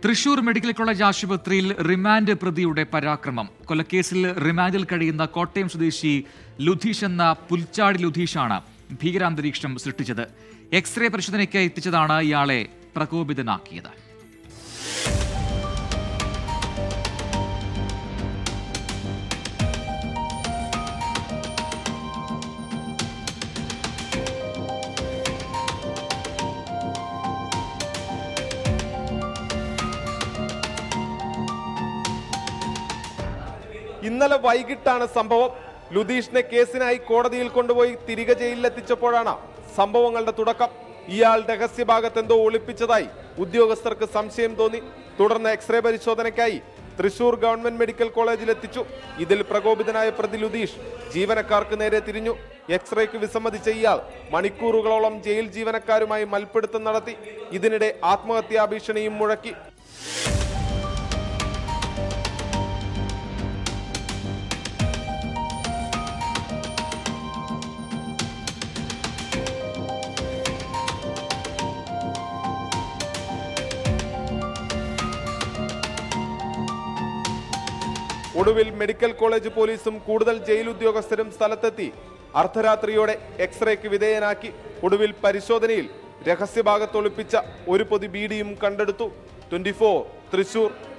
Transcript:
Thrissur medical college ആശുപത്രിയിൽ remand പ്രതിയുടെ പരാക്രമം കൊലക്കേസിൽ റിമാൻഡിൽ കഴിയുന്ന കോട്ടയം സ്വദേശി ലുധീഷ് എന്ന പുൽച്ചാടി ലുധീഷാണ് ഭീകരാന്തരീക്ഷം സൃഷ്ടിച്ചത് എക്സ്റേ പരിശോധനയ്ക്ക് എത്തിച്ചതാണ് ഇയാളെ പ്രകോപിതനാക്കിയത് ഇന്നലെ വൈകിട്ടാണ് സംഭവം ലുധീഷിനെ കേസിനായി കോടതിയിൽ കൊണ്ടുപോയി തിരികെ ജയിലിലെത്തിച്ചപ്പോഴാണ് സംഭവങ്ങളുടെ തുടക്കം ഇയാൾ രഹസ്യഭാഗത്ത് എന്തോ ഒളിപ്പിച്ചതായി ഉദ്യോഗസ്ഥർക്ക് സംശയം തോന്നി തുടർന്ന് എക്സ്റേ പരിശോധനയ്ക്കായി തൃശൂർ ഗവൺമെന്റ് മെഡിക്കൽ കോളേജിൽ എത്തിച്ചു ഇതിൽ പ്രകോപിതനായ പ്രതി ലുധീഷ് ജീവനക്കാർക്ക് നേരെ തിരിഞ്ഞു എക്സ്റേക്ക് വിസമ്മതിച്ച ഇയാൾ മണിക്കൂറുകളോളം ജയിൽ ജീവനക്കാരുമായി മൽപ്പിടുത്തം നടത്തി ഇതിനിടെ ആത്മഹത്യാ ഭീഷണിയും മുഴക്കി ഒടുവിൽ മെഡിക്കൽ കോളേജ് പോലീസും കൂടുതൽ ജയിൽ ഉദ്യോഗസ്ഥരും സ്ഥലത്തെത്തി അർദ്ധരാത്രിയോടെ എക്സ്റേക്ക് വിധേയനാക്കി ഒടുവിൽ പരിശോധനയിൽ രഹസ്യഭാഗത്തൊളിപ്പിച്ച ഒരു പൊതി ബീഡിയും കണ്ടെടുത്തു ട്വന്റി തൃശൂർ